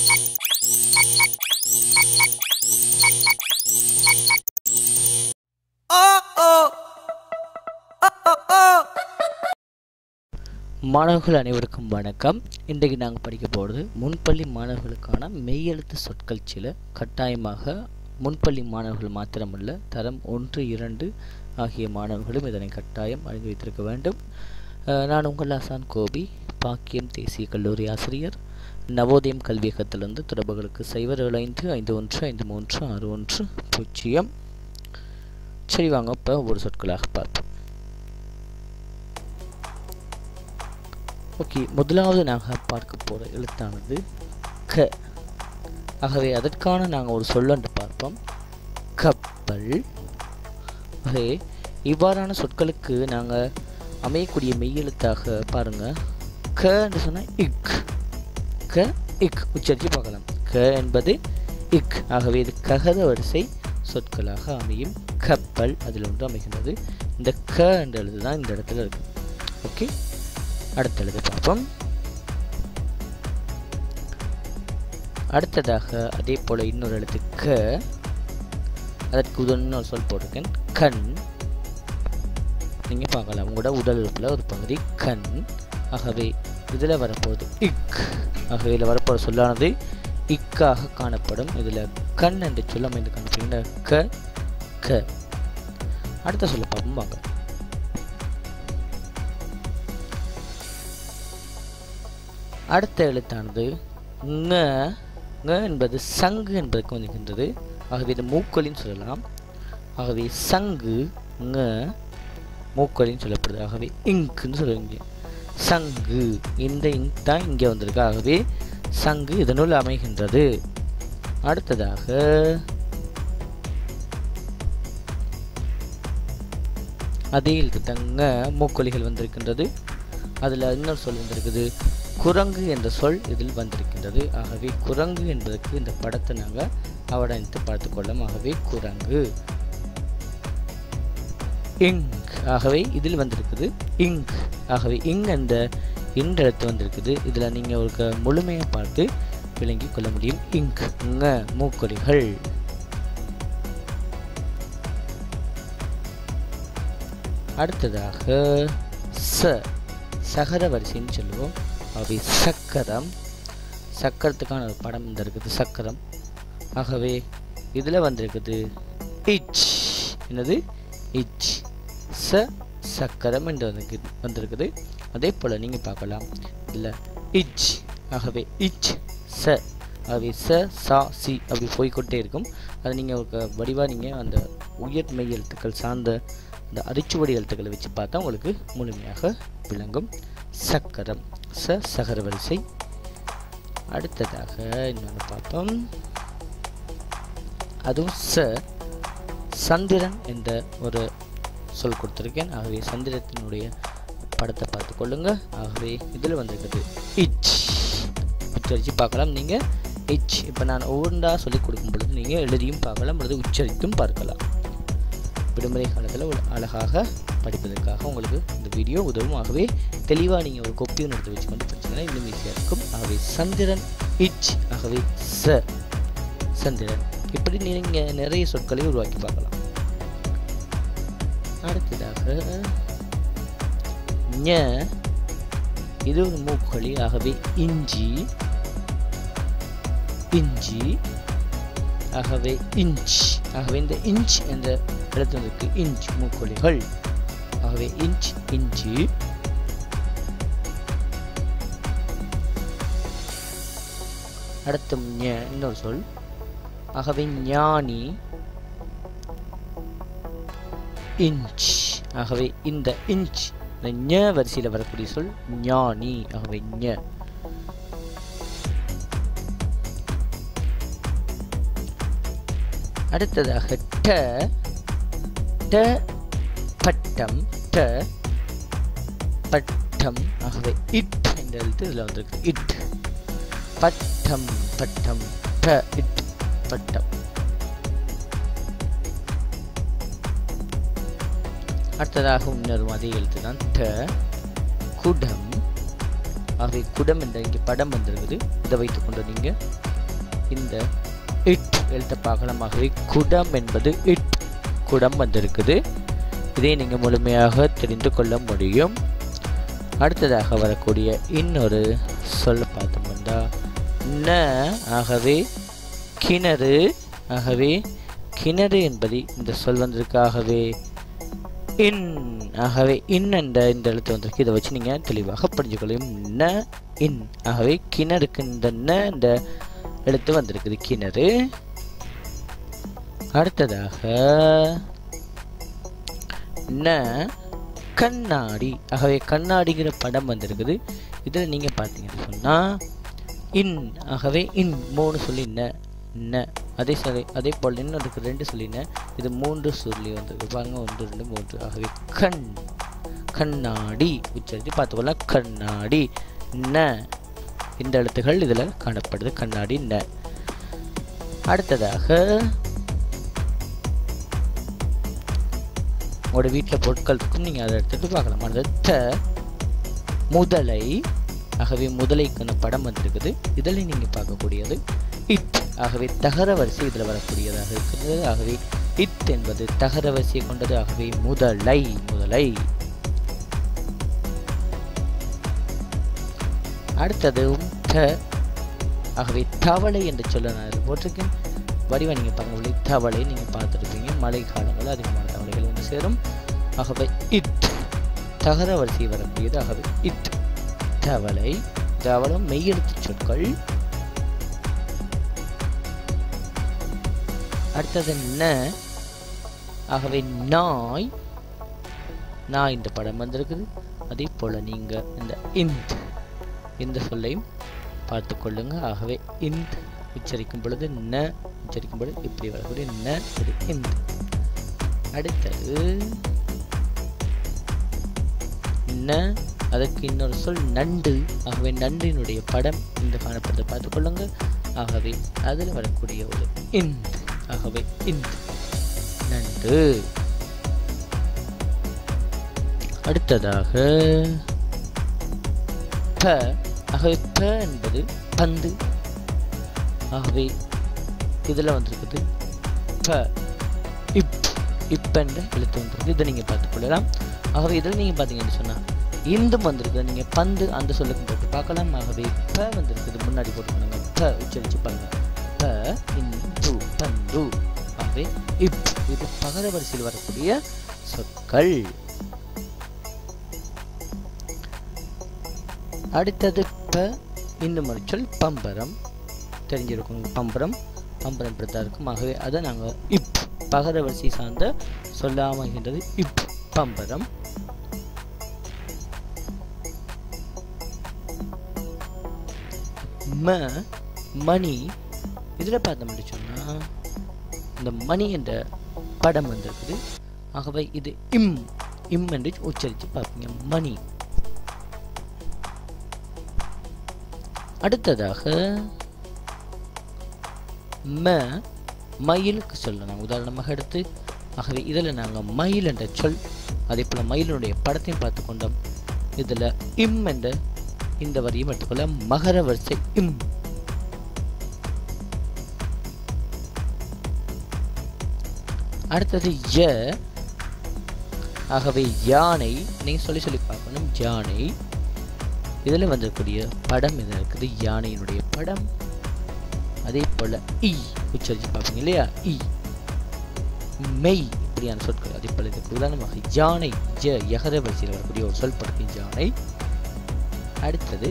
மாணவர்கள் அனைவருக்கும் வணக்கம் இன்றைக்கு நாங்கள் படிக்க போகிறது முன்பள்ளி மாணவர்களுக்கான மெய்யெழுத்து சொற்கள் சில கட்டாயமாக முன்பள்ளி மாணவர்கள் மாத்திரமல்ல தரம் ஒன்று இரண்டு ஆகிய மாணவர்களும் இதனை கட்டாயம் அறிந்து வைத்திருக்க வேண்டும் அஹ், நான் உங்கள் ஆசான் கோபி பாக்கியம் தேசிய கல்லூரி ஆசிரியர் நவோதயம் கல்வியகத்திலிருந்து தொடர்புகளுக்கு சைபர் ஏழு ஐந்து ஐந்து ஒன்று ஐந்து மூன்று ஆறு ஒன்று பூஜ்ஜியம் சரி வாங்க இப்போ ஒவ்வொரு சொற்களாக பார்ப்போம் ஓகே முதலாவது நாங்கள் பார்க்க போகிற எழுத்தானது க ஆகவே அதற்கான நாங்கள் ஒரு சொல்லன்று பார்ப்போம் கப்பல் ஆகவே இவ்வாறான சொற்களுக்கு நாங்கள் அமையக்கூடிய மெய்யெழுத்தாக பாருங்கள் க என்று சொன்னால் இக் க இக் உச்சரித்து பார்க்கலாம் க என்பது இக் ஆகவே இது ககத வரிசை சொற்களாக அமையும் கப்பல் அதில் ஒன்று அமைகின்றது இந்த க என்ற எழுது தான் இந்த இடத்துல இருக்கு ஓகே அடுத்த எழுது பார்ப்போம் அடுத்ததாக அதே போல இன்னொரு எழுத்து க அதற்கு உதவி இன்னொரு சொல் போட்டிருக்கேன் கண் நீங்கள் பார்க்கலாம் உங்களோட உடல் உறுப்பில் ஒரு பகுதி கண் ஆகவே இதில் வரப்போகுது இக் ஆகவே இதில் வரப்போகிற சொல்லானது இக்காக காணப்படும் இதில் கண் என்ற சொல் அமைந்து காணப்படுகின்ற க க அடுத்த சொல்ல பார்ப்போம் வாங்க அடுத்த எழுத்தானது ங ங என்பது சங்கு என்பதற்கு வந்துகின்றது ஆகவே இது மூக்கொலின்னு சொல்லலாம் ஆகவே சங்கு ங மூக்கொலின்னு சொல்லப்படுது ஆகவே இங்க்குன்னு சொல்லுவீங்க சங்கு இந்த இங்க் தான் இங்கே வந்திருக்கு ஆகவே சங்கு இதனுள் அமைகின்றது அடுத்ததாக அதே எழுத்து தங்க மூக்கொலிகள் வந்திருக்கின்றது அதில் இன்னொரு சொல் வந்திருக்குது குரங்கு என்ற சொல் இதில் வந்திருக்கின்றது ஆகவே குரங்கு என்பதற்கு இந்த படத்தை நாங்கள் அவதானித்து பார்த்துக்கொள்ளலாம் ஆகவே குரங்கு இங்க் ஆகவே இதில் வந்திருக்குது இங்க் ஆகவே இங் என்ற இன்ற எழுத்து வந்திருக்குது இதில் நீங்கள் ஒரு க- முழுமையை பார்த்து விளங்கிக் கொள்ள முடியும் இங்க் ங மூக்கொலிகள் அடுத்ததாக ச சகர வரிசைன்னு சொல்லுவோம் அவை சக்கரம் சக்கரத்துக்கான ஒரு படம் இந்த இருக்குது சக்கரம் ஆகவே இதில் வந்திருக்குது இச் என்னது இச் ச சக்கரம் என்று வந்து- வந்திருக்குது அதே போல் நீங்கள் பார்க்கலாம் இதில் இச் ஆகவே இச் ச ஆகவே ச சா சி அப்படி போய்க்கொண்டே இருக்கும் அது நீங்கள் ஒரு வடிவாக நீங்கள் அந்த உயர் மெய் எழுத்துக்கள் சார்ந்த இந்த அரிச்சுவடி எழுத்துக்களை வச்சு பார்த்தா உங்களுக்கு முழுமையாக விளங்கும் சக்கரம் ச சகர வரிசை அடுத்ததாக இன்னொன்று பார்ப்போம் அதுவும் ச சந்திரன் என்ற ஒரு சொல் கொடுத்துருக்கேன் ஆகவே சந்திரத்தினுடைய படத்தை பார்த்து கொள்ளுங்க ஆகவே இதில் வந்திருக்குது இச் உச்சரித்து பார்க்கலாம் நீங்கள் இச் இப்போ நான் ஒவ்வொன்றா சொல்லிக் கொடுக்கும் பொழுது நீங்கள் எழுதியும் பார்க்கலாம் அல்லது உச்சரித்தும் பார்க்கலாம் விடுமுறை காலத்தில் ஒரு அழகாக படிப்பதற்காக உங்களுக்கு இந்த வீடியோ உதவும் ஆகவே தெளிவாக நீங்கள் ஒரு கொப்பியும் எடுத்து வச்சுக்கொண்டு படிச்சீங்கன்னா இன்னும் ஈஸியாக இருக்கும் ஆகவே சந்திரன் இச் ஆகவே ச சந்திரன் இப்படி நீங்கள் நிறைய சொற்களை உருவாக்கி பார்க்கலாம் அடுத்ததாக ஞ இது ஒரு மூக்கொலி ஆகவே இஞ்சி இஞ்சி ஆகவே இன்ச் ஆகவே இந்த இன்ச் என்ற எழுத்துக்கு இன்ச் மூக்கொலிகள் ஆகவே இன்ச் இஞ்சி அடுத்து ஞ இன்னொரு சொல் ஆகவே ஞானி இன்ச் ஆகவே இந்த இன்ச் இந்த ஞ வரிசையில் வரக்கூடிய சொல் ஞானி ஆகவே ஞ அடுத்ததாக ட ட பட்டம் ட பட்டம் ஆகவே இட் என்ற எழுத்து இதில் வந்திருக்கு இட் பட்டம் பட்டம் ட இட் பட்டம் அடுத்ததாக இன்னொரு அதே எழுத்து தான் ட குடம் ஆகவே குடம் என்ற இங்கே படம் வந்திருக்குது இதை வைத்துக்கொண்டு நீங்கள் இந்த இட் எழுத்த பார்க்கலாம் ஆகவே குடம் என்பது இட் குடம் வந்திருக்குது இதை நீங்கள் முழுமையாக தெரிந்து கொள்ள முடியும் அடுத்ததாக வரக்கூடிய இன்னொரு சொல்ல பார்த்தோம்னா ந ஆகவே கிணறு ஆகவே கிணறு என்பது இந்த சொல் வந்திருக்கு ஆகவே இன் ஆகவே இன் என்ற இந்த எழுத்து வந்திருக்கு இதை வச்சு நீங்கள் தெளிவாக புரிஞ்சுக்கொள்ளும் ந இன் ஆகவே கிணறுக்கு இந்த ந இந்த எழுத்து வந்திருக்குது கிணறு அடுத்ததாக ந கண்ணாடி ஆகவே கண்ணாடிங்கிற படம் வந்திருக்குது இதில் நீங்கள் பார்த்தீங்கன்னு சொன்னால் இன் ஆகவே இன் மூணு சொல்லி ந ந அதே சொல்லி அதே போல் இன்னொருக்கு ரெண்டு சொல்லின இது மூன்று சொல்லி வந்திருக்கு பாருங்க ஒன்று ரெண்டு மூன்று ஆகவே கண் கண்ணாடி உச்சரித்து பார்த்துக்கொள்ளலாம் கண்ணாடி ந இந்த எழுத்துகள் இதில் காணப்படுது கண்ணாடி ந அடுத்ததாக உங்களோட வீட்டில் பொருட்கள் இருக்கும் நீங்கள் அதை எடுத்துகிட்டு பார்க்கலாம் அடுத்தது த முதலை ஆகவே முதலைக்கான படம் வந்திருக்குது இதில் நீங்கள் பார்க்கக்கூடியது இட் ஆகவே தகர வரிசை இதில் வரக்கூடியதாக இருக்கிறது ஆகவே இத் என்பது தகர வரிசையை கொண்டது ஆகவே முதலை முதலை அடுத்தது த ஆகவே தவளை என்று சொல்ல நான் இதில் போட்டிருக்கேன் வடிவ நீங்கள் பாருங்கள் தவளை நீங்கள் பார்த்துருப்பீங்க மழை காலங்களில் அதிகமான தவளைகள் வந்து சேரும் ஆகவே இட் தகர வரிசை வரக்கூடியது ஆகவே இட் தவளை தவளும் மெய்யெழுத்து சொற்கள் அடுத்தது ந ஆகவே நாய் நாய் இந்த படம் வந்திருக்குது அதே போல் நீங்கள் இந்த இந்த் இந்த சொல்லையும் பார்த்து கொள்ளுங்க ஆகவே இந்த் உச்சரிக்கும் பொழுது ந உச்சரிக்கும் பொழுது இப்படி வரக்கூடிய ந இது இந்த் அடுத்தது ந அதற்கு இன்னொரு சொல் நண்டு ஆகவே நண்டினுடைய படம் இந்த காணப்படுறதை பார்த்து கொள்ளுங்க ஆகவே அதில் வரக்கூடிய ஒரு இந்த் ஆகவே இந்த் நண்டு அடுத்ததாக ப ஆகவே ப என்பது பந்து ஆகவே இதில் வந்திருக்குது ப இப் இப் என்ற எழுத்து வந்திருக்கு இதை நீங்கள் பார்த்துக்கொள்ளலாம் ஆகவே இதில் நீங்கள் பார்த்தீங்கன்னு சொன்னால் இந்தும் வந்திருக்கு நீங்கள் பந்து அந்த சொல்லுக்கு போட்டு பார்க்கலாம் ஆகவே ப வந்திருக்குது முன்னாடி போட்டுக்கணுங்க ப உச்சரிச்சு பாருங்க ப இந்து பந்து ஆகவே இப் இது பகர வரிசையில் வரக்கூடிய சொற்கள் அடுத்தது ப இன்னும் ஒரு சொல் பம்பரம் தெரிஞ்சிருக்கும் பம்பரம் பம்பரம் இப்படித்தான் இருக்கும் ஆகவே அதை நாங்கள் இப் பகர வரிசை சார்ந்த சொல்லாமகின்றது இப் பம்பரம் ம மணி இதில் பார்த்தோம்னு சொன்னால் இந்த மணி என்ற படம் வந்திருக்குது ஆகவே இது இம் இம் என்று உச்சரித்து பார்ப்பீங்க மணி அடுத்ததாக ம மயிலுக்கு சொல்லலாம் உதாரணமாக எடுத்து ஆகவே இதில் நாங்கள் மயில் என்ற சொல் அதே போல் மயிலுடைய படத்தையும் பார்த்து கொண்டோம் இதில் இம் என்ற இந்த வரியும் எடுத்துக்கொள்ள மகர வரிசை இம் அடுத்தது ய ஆகவே யானை நீங்கள் சொல்லி சொல்லி பார்க்கணும் யானை இதில் வந்திருக்கக்கூடிய படம் இது இருக்குது யானையினுடைய படம் அதே போல் இ உச்சரித்து பார்ப்பீங்க இல்லையா இ மெய் இப்படியான சொற்கள் அதே போல் இதுக்கு உதாரணமாக யானை ஜ யகர வரிசையில் வரக்கூடிய ஒரு சொல் படுக்கும் யானை அடுத்தது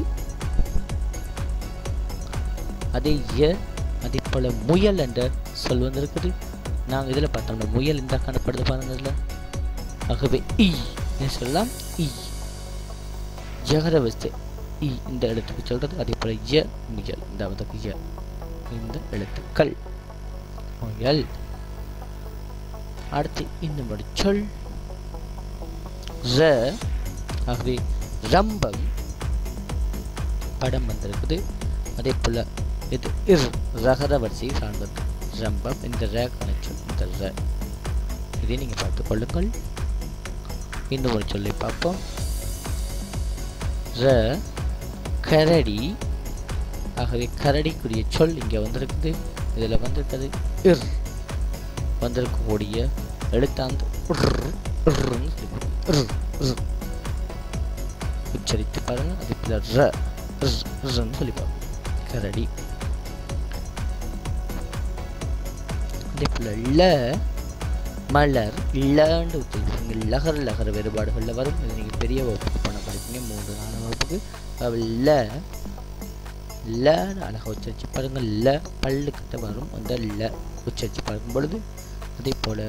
அதே ய அதே போல் முயல் என்ற சொல் வந்திருக்குது நாங்கள் இதில் பார்த்தோம்னா முயல் இந்த காணப்படுது பாருங்க இதில் ஆகவே இ என்ன சொல்லலாம் இ ஜகர வரிசை இ இந்த எழுத்துக்கு சொல்றது அதே போல ய முயல் இந்த அவதற்கு ய இந்த எழுத்துக்கள் முயல் அடுத்து இன்னும் ஒரு சொல் ர ஆகவே ரம்பம் படம் வந்திருக்குது அதே போல இது இர் ரகர வரிசையை சார்ந்தது ரம்பம் இந்த ர சொல் இந்த ர இதை நீங்கள் பார்த்துக் கொள்ளுங்கள் இன்னும் ஒரு சொல்லை பார்ப்போம் ர கரடி ஆகவே கரடிக்குரிய சொல் இங்கே வந்திருக்குது இதில் வந்திருக்கிறது இர் வந்திருக்கக்கூடிய எழுத்தாந்து உர்ரு, உர்ருன்னு சொல்லி இர், இர். உச்சரித்து பாருங்க அதே போல ர இர், இர்ன்னு சொல்லி பாருங்க கரடி அதே போல ல மலர் லன்னு உச்சரிப்பீங்க லகர் லகர வேறுபாடுகளில் வரும் இது நீங்கள் பெரிய வகுப்புக்கு பண்ண படிப்பீங்க மூன்று நாலு வகுப்புக்கு அப்ப ல லன்னு அழகாக உச்சரிச்சு பாருங்க ல பல்லு கிட்ட வரும் அந்த ல உச்சரிச்சு பார்க்கும் பொழுது அதே போல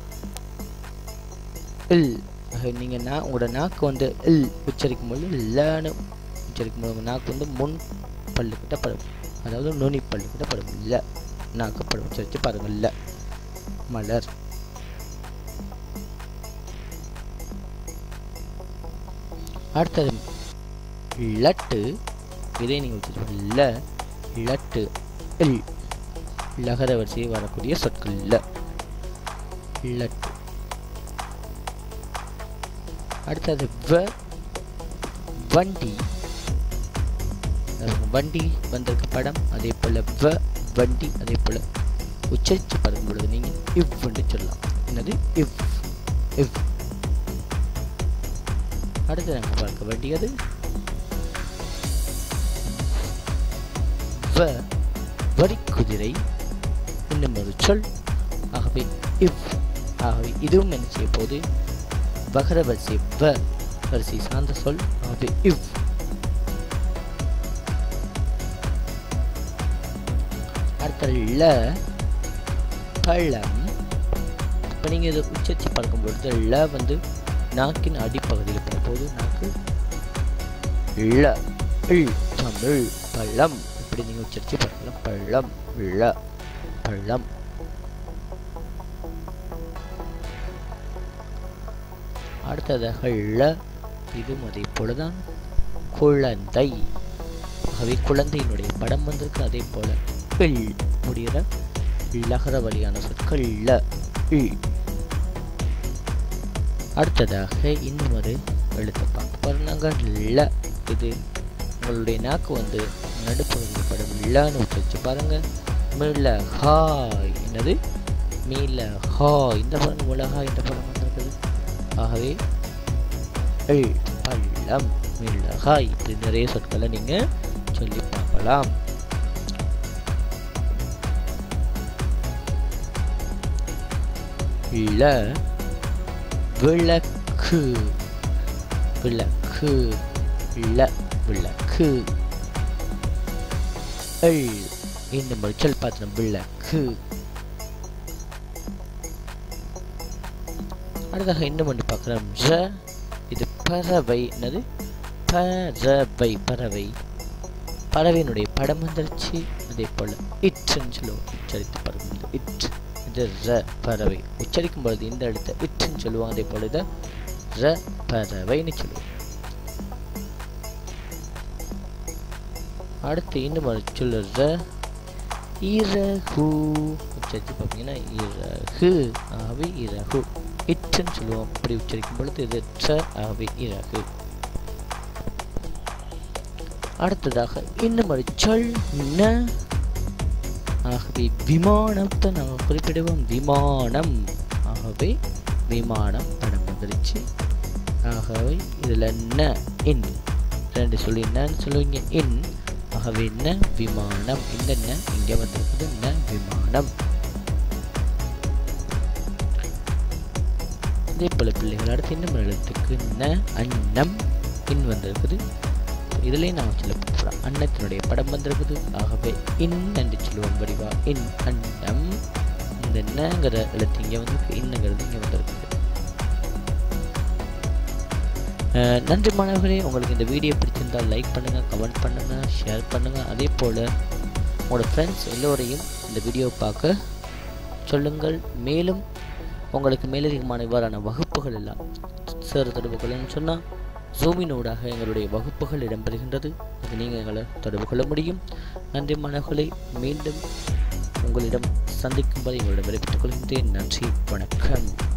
இல் ஆக நீங்கள் நா உங்களோட நாக்கு வந்து இல் உச்சரிக்கும் பொழுது லன்னு உச்சரிக்கும் போது உங்கள் நாக்கு வந்து முன் பல்லு கிட்ட படும் அதாவது நுனி பல்லு கிட்ட படும் ல நாக்கு படும் உச்சரிச்சு பாருங்க ல மலர் அடுத்தது லட்டு இதை நீங்கள் வச்சுருப்பீங்க ல லட்டு இல் லகர வரிசையில் வரக்கூடிய சொற்கள் ல லட்டு அடுத்தது வ வண்டி அஹ் வண்டி வந்திருக்க படம் அதே போல் வ வண்டி அதே போல் உச்சரித்து பார்க்கும் பொழுது நீங்கள் இவ்வுன்னு சொல்லலாம் என்னது இவ் இவ் அடுத்து நாங்கள் பார்க்க வேண்டியது வ வரிக்குதிரை இன்னும் ஒரு சொல் ஆகவே இவ் ஆகவே இதுவும் என்ன செய்ய போது வகர வரிசை வ வரிசை சார்ந்த சொல் ஆகவே இவ் அடுத்த ல பழம் இப்போ நீங்கள் இதை உச்சரித்து பார்க்கும் பொழுது ல வந்து நாக்கின் அடிப்பகுதியில் போகும்போது நாக்கு ல இல் தமிழ் பழம் இப்படி நீங்கள் உச்சரித்து பார்க்கலாம் பழம் ல பழம் அடுத்ததாக ல இதுவும் அதே போலதான் குழந்தை ஆகவே குழந்தையினுடைய படம் வந்திருக்கு அதே போல இல் முடிகிற லகர வழியான சொற்கள் ல இல் அடுத்ததாக இன்னும் ஒரு எழுத்தை பார்க்க பாருங்க ல இது உங்களுடைய நாக்கு வந்து நடுப்பகுதியில் படம் லன்னு உச்சரிச்சு பாருங்க மிள ஹாய் என்னது மீள ஹா இந்த படம் மிளகா இந்த படம் வந்திருக்குது ஆகவே எள் பள்ளம் மிளகாய் இப்படி நிறைய சொற்களை நீங்கள் சொல்லி பார்க்கலாம் ல விளக்கு விளக்கு ல விளக்கு எள் இன்னும் ஒரு சொல் பார்த்தோம் விளக்கு அடுத்தாக இன்னும் ஒன்று பார்க்குறோம் ஜ இது பறவை என்னது பறவை பறவை பறவையினுடைய படம் வந்துருச்சு அதே போல் இற்றுன்னு சொல்லுவோம் உச்சரித்து பறவை இட் இது ர பறவை உச்சரிக்கும் பொழுது இந்த இடத்த இற்றுன்னு சொல்லுவோம் அதே போல் இதை ர பறவைன்னு சொல்லுவோம் அடுத்து இன்னும் ஒரு சொல்லு ர இரகு உச்சரித்து பார்த்தீங்கன்னா இரகு ஆகவே இரகு இற்றுன்னு சொல்லுவோம் அப்படி உச்சரிக்கும் பொழுது இது ட்ர ஆகவே இறகு அடுத்ததாக இன்னும் ஒரு சொல் ந ஆகவே விமானத்தை நாங்கள் குறிப்பிடுவோம் விமானம் ஆகவே விமானம் படம் வந்துருச்சு ஆகவே இதில் ந இன் ரெண்டு சொல்லி என்னன்னு சொல்லுவீங்க இன் ஆகவே ந விமானம் இந்த ந இங்கே வந்திருக்குது ந விமானம் அதே போல பிள்ளைகள் அடுத்து இன்னும் எழுத்துக்கு ந அன்னம் இன் வந்திருக்குது இதுலேயும் நான் சொல்ல போகிறோம் அன்னத்தினுடைய படம் வந்திருக்குது ஆகவே இன் என்று சொல்லுவோம் வடிவா இன் அன்னம் இந்த நங்கிற எழுத்து இங்கே வந்திருக்கு இன்னங்கிறது இங்கே வந்திருக்குது அஹ் நன்றி மாணவர்களே உங்களுக்கு இந்த வீடியோ பிடிச்சிருந்தால் லைக் பண்ணுங்கள் கமெண்ட் பண்ணுங்கள் ஷேர் பண்ணுங்கள் அதே போல் உங்களோட ஃப்ரெண்ட்ஸ் எல்லோரையும் இந்த வீடியோ பார்க்க சொல்லுங்கள் மேலும் உங்களுக்கு மேலதிகமான இவ்வாறான வகுப்புகள் எல்லாம் சேர தொடர்புகள்னு சொன்னால் ஜூமினூடாக எங்களுடைய வகுப்புகள் இடம்பெறுகின்றது அது நீங்கள் எங்களை தொடர்பு கொள்ள முடியும் நன்றி மாணவர்களை மீண்டும் உங்களிடம் சந்திக்கும் வரை உங்களிடம் விடைபெற்றுக் கொள்கின்றேன் நன்றி வணக்கம்